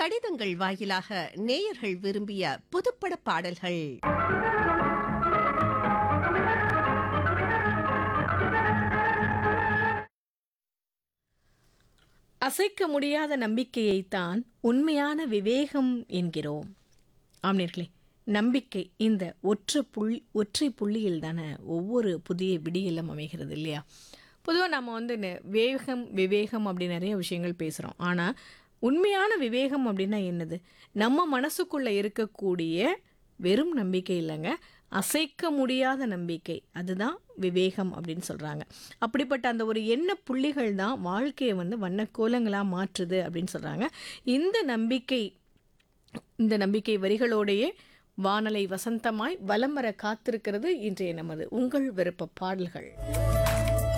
கடிதங்கள் வாயிலாக நேயர்கள் விரும்பிய புதுப்பட பாடல்கள் அசைக்க முடியாத நம்பிக்கையைத்தான் உண்மையான விவேகம் என்கிறோம் ஆம்னீர்களே நம்பிக்கை இந்த ஒற்றை புள்ளி ஒற்றை புள்ளியில் தானே ஒவ்வொரு புதிய விடியலும் அமைகிறது இல்லையா பொதுவாக நம்ம வந்து நெ- வேகம் விவேகம் அப்படி நிறைய விஷயங்கள் பேசுகிறோம் ஆனால் உண்மையான விவேகம் அப்படின்னா என்னது நம்ம மனசுக்குள்ளே இருக்கக்கூடிய வெறும் நம்பிக்கை இல்லைங்க அசைக்க முடியாத நம்பிக்கை அதுதான் விவேகம் அப்படின்னு சொல்கிறாங்க அப்படிப்பட்ட அந்த ஒரு எண்ண புள்ளிகள் தான் வாழ்க்கையை வந்து வண்ணக்கோலங்களாக மாற்றுது அப்படின்னு சொல்கிறாங்க இந்த நம்பிக்கை இந்த நம்பிக்கை வரிகளோடையே வானலை வசந்தமாய் வலம் வர காத்திருக்கிறது இன்றைய நமது உங்கள் விருப்ப பாடல்கள்